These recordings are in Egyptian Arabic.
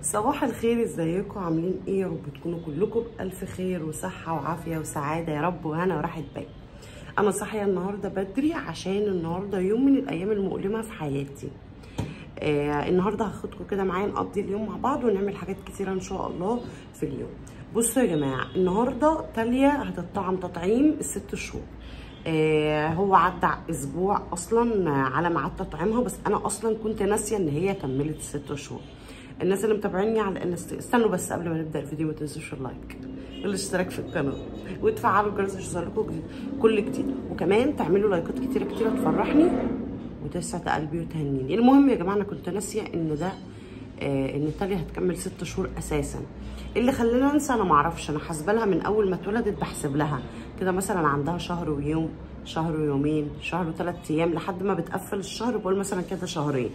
صباح الخير ازيكم عاملين ايه يا رب تكونوا كلكم بألف خير وصحة وعافية وسعادة يا رب وهنا وراحة بال انا صاحية النهاردة بدري عشان النهاردة يوم من الايام المؤلمة في حياتي آه النهاردة هاخدكم كده معايا نقضي اليوم مع بعض ونعمل حاجات كتيرة ان شاء الله في اليوم بصوا يا جماعة النهاردة تالية هتطعم تطعيم الست شهور آه هو عدى اسبوع اصلا على ميعاد تطعيمها بس انا اصلا كنت ناسيه ان هي كملت الست شهور الناس اللي متابعيني على الانستا استنوا بس قبل ما نبدا الفيديو ما تنسوش اللايك والاشتراك في القناه وتفعلوا الجرس عشان يوصلكوا كل جديد وكمان تعملوا لايكات كتيره كتيره تفرحني وتسعد قلبي وتهنيني المهم يا جماعه انا كنت ناسيه ان ده آه ان تاليا هتكمل ست شهور اساسا اللي خلاني انسى انا معرفش انا حاسبه لها من اول ما اتولدت بحسب لها كده مثلا عندها شهر ويوم شهر ويومين شهر وثلاث ايام لحد ما بتقفل الشهر بقول مثلا كده شهرين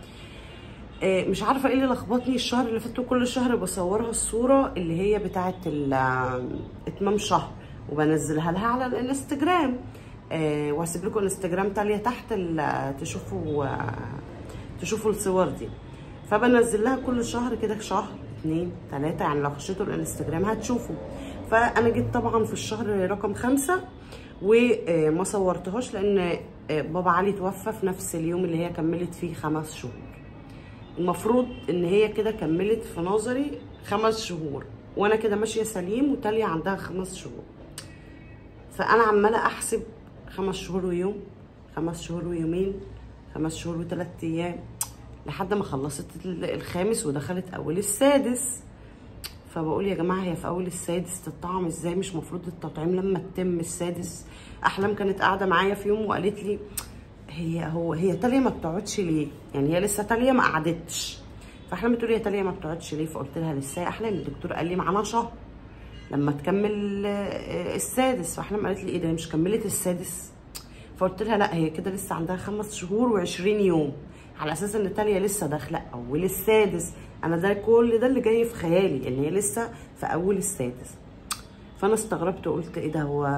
آه مش عارفه ايه اللي لخبطني الشهر اللي فات كل شهر بصورها الصوره اللي هي بتاعه اتمام شهر وبنزلها لها على الانستجرام آه وهسيب لكم الانستجرام تاليه تحت تشوفوا آه تشوفوا الصور دي فبنزل لها كل شهر كده شهر اتنين تلاته يعني لو خشيتوا الانستجرام هتشوفوا فانا جيت طبعا في الشهر رقم خمسة وما صورتهاش لان بابا علي توفى في نفس اليوم اللي هي كملت فيه خمس شهور المفروض ان هي كده كملت في نظري خمس شهور وانا كده ماشيه سليم وتالية عندها خمس شهور فانا عماله احسب خمس شهور ويوم خمس شهور ويومين خمس شهور وثلاث ايام لحد ما خلصت الخامس ودخلت اول السادس فبقول يا جماعه هي في اول السادس تطعم ازاي مش مفروض التطعيم لما تتم السادس احلام كانت قاعده معايا في يوم وقالت لي هي هو هي تالية ما بتقعدش ليه يعني هي لسه تالية ما قعدتش فاحلام بتقول هي تالية ما بتقعدش ليه فقلت لها لسه يا احلام الدكتور قال لي معانا شهر لما تكمل السادس فاحلام قالت لي ايه ده مش كملت السادس فقلت لها لا هي كده لسه عندها خمس شهور و20 يوم على اساس ان تالية لسه داخله اول السادس انا ده كل ده اللي جاي في خيالي ان هي لسه في اول السادس فانا استغربت وقلت ايه ده هو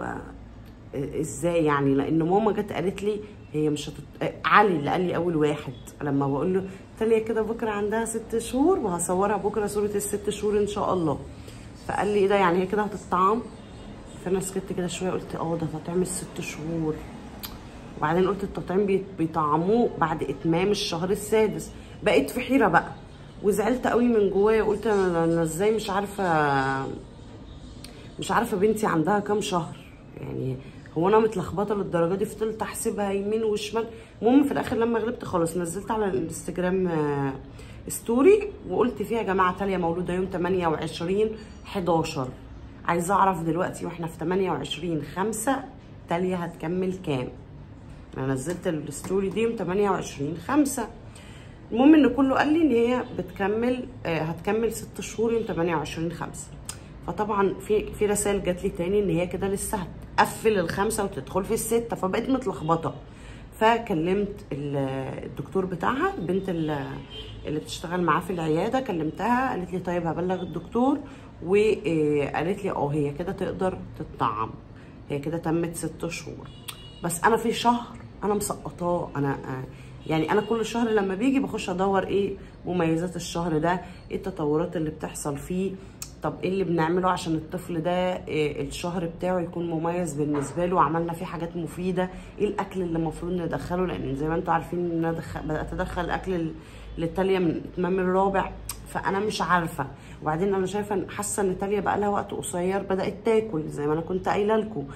ازاي يعني لان ماما جت قالت لي هي مش هتط... علي اللي قال لي اول واحد لما بقول له تالية كده بكره عندها ست شهور وهصورها بكره صوره الست شهور ان شاء الله فقال لي ايه ده يعني هي كده هتطعم فانا سكت كده شويه قلت اه ده تطعيم الست شهور وبعدين قلت التطعيم بيطعموه بعد اتمام الشهر السادس بقيت في حيره بقى وزعلت قوي من جوايا قلت انا ازاي مش عارفه مش عارفه بنتي عندها كام شهر يعني هو انا متلخبطه للدرجه دي فضلت احسبها يمين وشمال المهم في الاخر لما غلبت خلاص نزلت على الانستجرام ستوري وقلت فيها يا جماعه تاليا مولوده يوم 28 11 عايزه اعرف دلوقتي واحنا في 28 5 تاليا هتكمل كام انا نزلت الستوري دي يوم 28 5 المهم ان كله قال لي ان هي بتكمل آه هتكمل 6 شهور يوم 28 5 فطبعا في في رسائل جات لي تاني ان هي كده لسه هتقفل الخمسه وتدخل في السته فبقيت متلخبطه فكلمت الدكتور بتاعها البنت اللي بتشتغل معاه في العياده كلمتها قالت لي طيب هبلغ الدكتور وقالت لي اه هي كده تقدر تطعم هي كده تمت ست شهور بس انا في شهر انا مسقطاه انا يعني انا كل شهر لما بيجي بخش ادور ايه مميزات الشهر ده ايه التطورات اللي بتحصل فيه طب ايه اللي بنعمله عشان الطفل ده إيه الشهر بتاعه يكون مميز بالنسبه له وعملنا فيه حاجات مفيده ايه الاكل اللي المفروض ندخله لان زي ما انتم عارفين ان انا بدات ادخل اكل للتاليه من اتمام الرابع فانا مش عارفه وبعدين انا شايفه حاسه ان تاليه بقى لها وقت قصير بدات تاكل زي ما انا كنت قايله لكم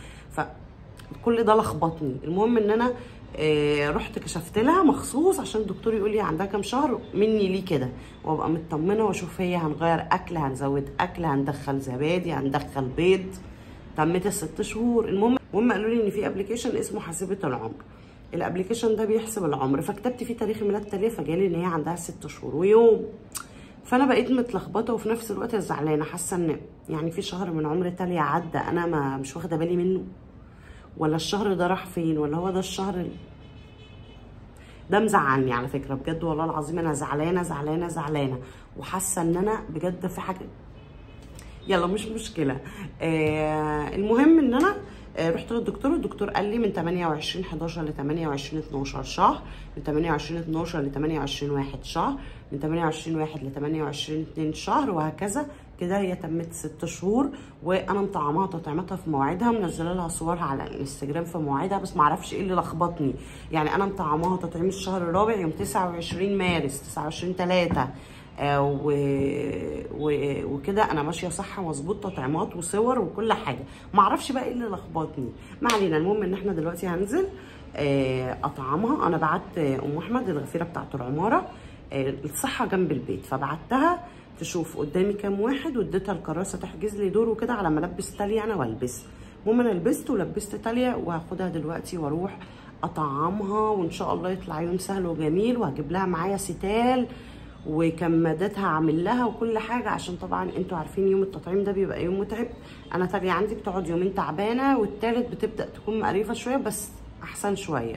فكل ده لخبطني المهم ان انا آه رحت كشفت لها مخصوص عشان الدكتور يقول لي عندها كام شهر مني ليه كده وابقى مطمنه واشوف هي هنغير اكل هنزود اكل هندخل زبادي هندخل بيض تمت الست شهور المهم المهم قالوا لي ان في ابلكيشن اسمه حاسبه العمر الابلكيشن ده بيحسب العمر فكتبت فيه تاريخ ميلاد تاليه فجالي ان هي عندها ست شهور ويوم فانا بقيت متلخبطه وفي نفس الوقت زعلانه حاسه ان يعني في شهر من عمر تاليه عدى انا ما مش واخده بالي منه ولا الشهر ده راح فين ولا هو ده الشهر ده مزعلني على فكره بجد والله العظيم انا زعلانه زعلانه زعلانه وحاسه ان انا بجد في حاجه يلا مش مشكله آه المهم ان انا آه، رحت للدكتور الدكتور قال لي من 28 11 ل 28 12 شهر من 28 12 ل 28 1 شهر من 28 1 ل 28 2 شهر وهكذا كده هي تمت ست شهور وانا مطعماها تطعيماتها في مواعيدها منزله لها صورها على الانستجرام في مواعيدها بس معرفش ايه اللي لخبطني يعني انا مطعماها تطعيم الشهر الرابع يوم 29 مارس 29 3 آه، و... و... وكده انا ماشيه صح مظبوط تطعيمات وصور وكل حاجه ما اعرفش بقى ايه اللي لخبطني ما علينا المهم ان احنا دلوقتي هننزل آه، اطعمها انا بعت آه، ام احمد الغفيره بتاعه العماره آه، الصحه جنب البيت فبعتها تشوف قدامي كام واحد واديتها الكراسه تحجز لي دور وكده على ما البس تاليا انا والبس المهم انا لبست ولبست تاليا وهاخدها دلوقتي واروح اطعمها وان شاء الله يطلع يوم سهل وجميل وهجيب لها معايا ستال وكماداتها عامل لها وكل حاجه عشان طبعا انتوا عارفين يوم التطعيم ده بيبقى يوم متعب انا تاليا عندي بتقعد يومين تعبانه والتالت بتبدا تكون مقريفه شويه بس احسن شويه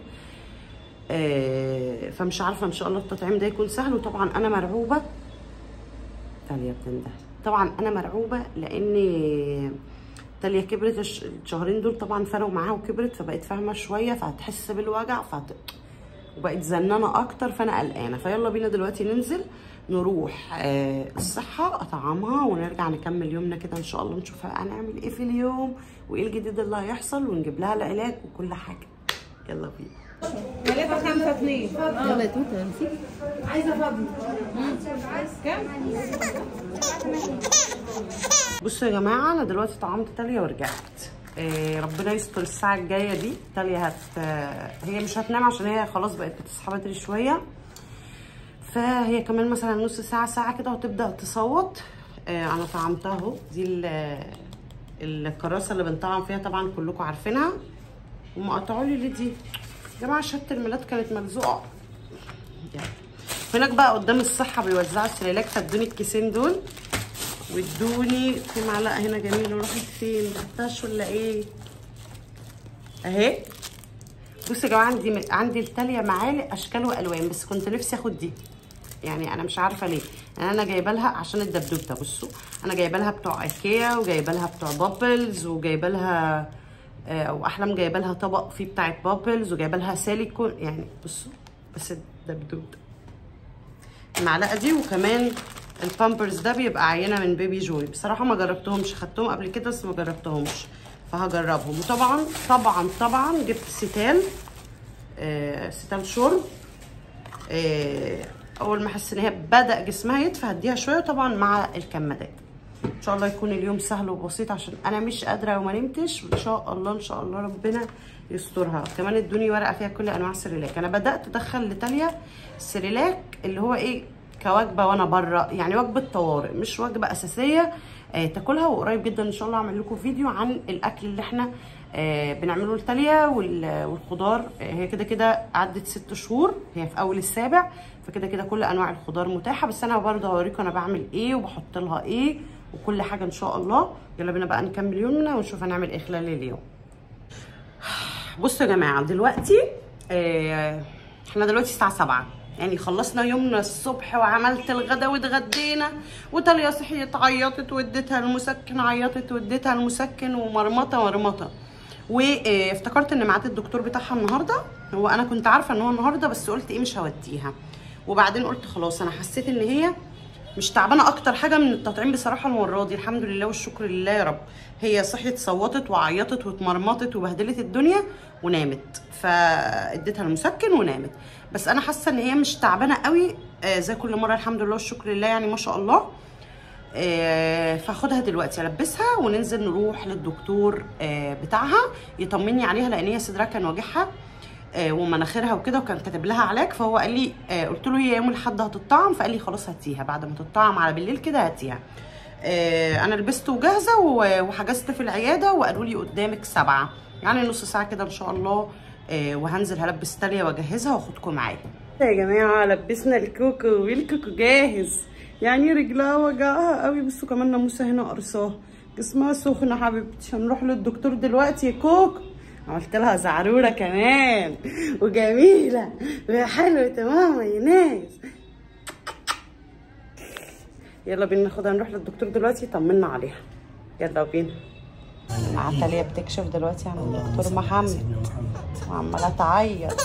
آه، فمش عارفه ان شاء الله التطعيم ده يكون سهل وطبعا انا مرعوبه تاليا بتنده طبعا انا مرعوبه لان تاليا كبرت الش- الشهرين دول طبعا فرقوا معاها وكبرت فبقت فاهمه شويه فهتحس بالوجع فهت... وبقت زنانه اكتر فانا قلقانه فيلا بينا دلوقتي ننزل نروح آه الصحه اطعمها ونرجع نكمل يومنا كده ان شاء الله نشوف هنعمل ايه في اليوم وايه الجديد اللي هيحصل ونجيب لها العلاج وكل حاجه يلا بينا ثلاثة خمسة اثنين يلا يا توته نسيت عايزة فضل كم؟ بصوا يا جماعه انا دلوقتي طعمت تاليا ورجعت إيه ربنا يستر الساعه الجايه دي تاليا هت آه، هي مش هتنام عشان هي خلاص بقت بتصحى بدري شويه فهي كمان مثلا نص ساعه ساعه كده وتبدا تصوت آه، انا طعمتها اهو دي ال- الكراسه اللي بنطعم فيها طبعا كلكم عارفينها هم قطعوا لي ليه دي يا جماعه شهاده الميلاد كانت ملزوقه يلا. هناك بقى قدام الصحه بيوزعوا السليلاك فادوني الكيسين دول وادوني في معلقه هنا جميله راحت فين محتاش ولا ايه اهي بصوا يا جماعه عندي عندي التاليه معالق اشكال والوان بس كنت نفسي اخد دي يعني انا مش عارفه ليه يعني انا جايبه لها عشان الدبدوب ده بصوا انا جايبه لها بتوع ايكيا وجايبه لها بتوع بابلز وجايبه لها آه، او احلام جايبه لها طبق فيه بتاعه بابلز وجايبه لها سيليكون يعني بصوا بس الدبدوب ده المعلقه دي وكمان البامبرز ده بيبقى عينه من بيبي جوي بصراحه ما جربتهمش خدتهم قبل كده بس ما جربتهمش فهجربهم وطبعا طبعا طبعا جبت ستال آه ستال شرب آه اول ما احس ان هي بدا جسمها يدفى هديها شويه طبعا مع الكمادات ان شاء الله يكون اليوم سهل وبسيط عشان انا مش قادره وما نمتش وان شاء الله ان شاء الله ربنا يسترها كمان ادوني ورقه فيها كل انواع السريلاك انا بدات ادخل لتاليا السريلاك اللي هو ايه كوجبه وانا بره يعني وجبه طوارئ مش وجبه اساسيه آه تاكلها وقريب جدا ان شاء الله اعمل لكم فيديو عن الاكل اللي احنا آه بنعمله لتاليا وال- والخضار آه هي كده كده عدت ست شهور هي في اول السابع فكده كده كل انواع الخضار متاحه بس انا برضه هوريكم انا بعمل ايه وبحط لها ايه وكل حاجه ان شاء الله يلا بينا بقى نكمل يومنا ونشوف هنعمل ايه خلال اليوم بصوا يا جماعه دلوقتي آه احنا دلوقتي الساعه 7 يعني خلصنا يومنا الصبح وعملت الغدا واتغدينا وتاليا صحيت عيطت واديتها المسكن عيطت واديتها المسكن ومرمطه مرمطه وافتكرت ان ميعاد الدكتور بتاعها النهارده هو انا كنت عارفه ان هو النهارده بس قلت ايه مش هوديها وبعدين قلت خلاص انا حسيت ان هي مش تعبانه اكتر حاجه من التطعيم بصراحه المره دي الحمد لله والشكر لله يا رب هي صحيت صوتت وعيطت واتمرمطت وبهدلت الدنيا ونامت فاديتها المسكن ونامت بس انا حاسه ان هي مش تعبانه قوي آه زي كل مره الحمد لله والشكر لله يعني ما شاء الله آه، فاخدها دلوقتي البسها وننزل نروح للدكتور آه، بتاعها يطمني عليها لان هي صدرها كان واجعها آه، ومناخيرها وكده وكان كاتب لها علاج فهو قال لي آه، قلت له هي يوم الاحد هتطعم فقال لي خلاص هاتيها بعد ما تطعم على بالليل كده هاتيها آه، انا لبست وجاهزه و- وحجزت في العياده وقالوا لي قدامك سبعه يعني نص ساعه كده ان شاء الله آه، وهنزل هلبس تاليا واجهزها واخدكم معايا يا جماعه لبسنا الكوكو والكوكو جاهز يعني رجلها وجعها قوي بصوا كمان ناموسه هنا قرصاها جسمها سخنه حبيبتي هنروح للدكتور دلوقتي يا كوكو عملت لها زعروره كمان وجميله وحلوه تمام يا ناس يلا بينا ناخدها نروح للدكتور دلوقتي يطمنا عليها يلا بينا عتالية بتكشف دلوقتي عن اللهم الدكتور صل على محمد سيدنا محمد وعمالة تعيط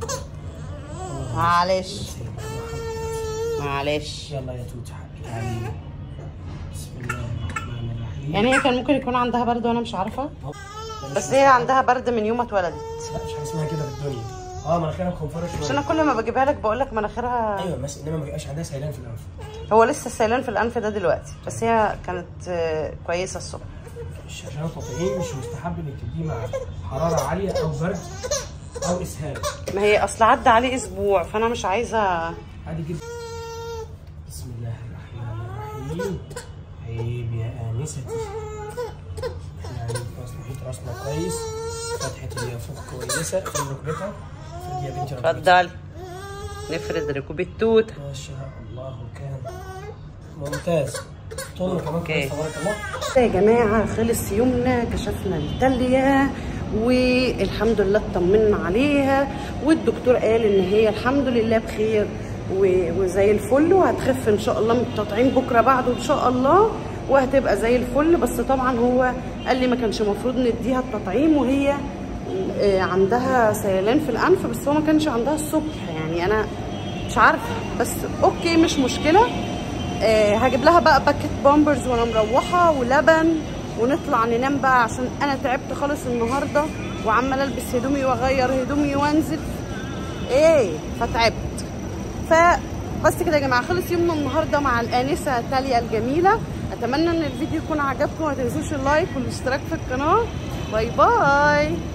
معلش سيدنا محمد معلش يلا يا توت حقك علي بسم الله الرحمن الرحيم يعني هي كان ممكن يكون عندها برد وانا مش عارفه بس هي عندها برد من يوم ما اتولدت لا مش حاجه اسمها كده في الدنيا اه مناخيرها مخنفره مش شويه انا كل ما بجيبها لك بقول لك مناخيرها ايوه بس انما ما بيبقاش عندها سيلان في الانف هو لسه السيلان في الانف ده دلوقتي بس هي كانت آه، كويسه الصبح مش عشان التطعيم مش مستحب انك تديه مع حراره عاليه او برد او اسهال ما هي اصل عدى عليه اسبوع فانا مش عايزه عادي جدا بسم الله الرحمن الرحيم عيب يا انستي احنا يعني راس محيط راسنا كويس فتحه اليافوق كويسه في ركبتها فدي يا بنتي ركبتها اتفضل نفرد ركوب التوت ما شاء الله كان ممتاز طول كمان أوكي. كويس تبارك الله يا جماعة خلص يومنا كشفنا التالية والحمد لله اطمنا عليها والدكتور قال ان هي الحمد لله بخير و- وزي الفل وهتخف ان شاء الله من التطعيم بكره بعده ان شاء الله وهتبقى زي الفل بس طبعا هو قال لي ما كانش المفروض نديها التطعيم وهي آه، عندها سيلان في الانف بس هو ما كانش عندها الصبح يعني انا مش عارفه بس اوكي مش مشكله آه، هجيب لها بقى باكيت بامبرز وانا مروحه ولبن ونطلع ننام بقى عشان انا تعبت خالص النهارده وعماله البس هدومي واغير هدومي وانزل ايه فتعبت فبس كده يا جماعه خلص يومنا النهارده مع الانسه تاليا الجميله اتمنى ان الفيديو يكون عجبكم ما تنسوش اللايك والاشتراك في القناه باي باي